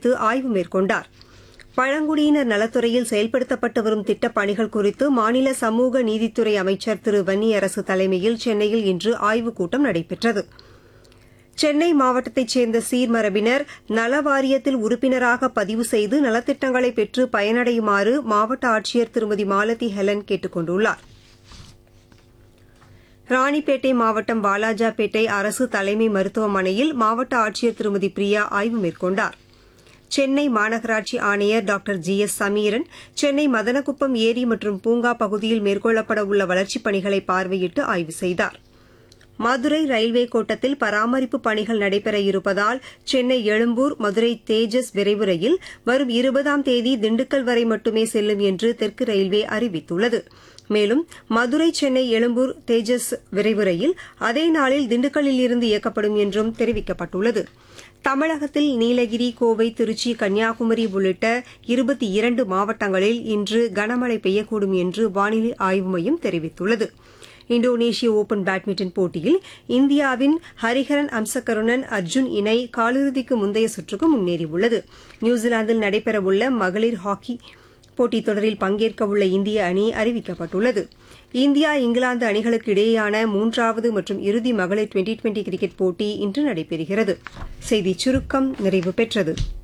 குறித்து ஆய்வு மேற்கொண்டார் பழங்குடியினர் நலத்துறையில் செயல்படுத்தப்பட்டு வரும் திட்டப் பணிகள் குறித்து மாநில சமூக நீதித்துறை அமைச்சர் திரு வன்னியரசு தலைமையில் சென்னையில் இன்று ஆய்வுக் கூட்டம் நடைபெற்றது சென்னை மாவட்டத்தைச் சேர்ந்த சீர்மரபினர் நல வாரியத்தில் உறுப்பினராக பதிவு செய்து நலத்திட்டங்களை பெற்று பயனடையுமாறு மாவட்ட ஆட்சியர் திருமதி மாலதி ஹெலன் கேட்டுக் கொண்டுள்ளார் ராணிப்பேட்டை மாவட்டம் வாலாஜாபேட்டை அரசு தலைமை மருத்துவமனையில் மாவட்ட ஆட்சியர் திருமதி பிரியா ஆய்வு மேற்கொண்டார் சென்னை மாநகராட்சி ஆணையர் doctor G S Sameeran Chennai Madhanakuppam ஏரி மற்றும் பூங்கா பகுதியில் மேற்கொள்ளப்பட உள்ள வளர்ச்சிப் பணிகளை பார்வையிட்டு ஆய்வு செய்தார் மதுரை ரயில்வே கோட்டத்தில் பராமரிப்பு பணிகள் நடைபெற இருப்பதால் சென்னை எழும்பூர் மதுரை தேஜஸ் விரைவு ரயில் வரும் இருபதாம் தேதி திண்டுக்கல் வரை மட்டுமே செல்லும் என்று தெற்கு ரயில்வே அறிவித்துள்ளது மேலும் மதுரை சென்னை எழும்பூர் தேஜஸ் விரைவு ரயில் அதே நாளில் திண்டுக்கல்லில் இருந்து இயக்கப்படும் என்றும் தெரிவிக்கப்பட்டுள்ளது தமிழகத்தில் நீலகிரி கோவை திருச்சி கன்னியாகுமரி உள்ளிட்ட இருபத்தி இரண்டு மாவட்டங்களில் இன்று கனமழை பெய்யக்கூடும் என்று வானிலை ஆய்வு மையம் தெரிவித்துள்ளது இந்தோனேஷிய ஓபன் பேட்மிண்டன் போட்டியில் இந்தியாவின் ஹரிஹரன் அம்சகருணன் அர்ஜுன் இணை காலிறுதிக்கு முந்தைய சுற்றுக்கு முன்னேறியுள்ளது நியூசிலாந்தில் நடைபெறவுள்ள மகளிர் ஹாக்கி போட்டித் தொடரில் பங்கேற்கவுள்ள இந்திய அணி அறிவிக்கப்பட்டுள்ளது இந்தியா இங்கிலாந்து அணிகளுக்கு இடையேயான மூன்றாவது மற்றும் இறுதி மகளிர் டுவெண்டி டுவெண்டி கிரிக்கெட் போட்டி இன்று நடைபெறுகிறது செய்திச் சுருக்கம் நிறைவு பெற்றது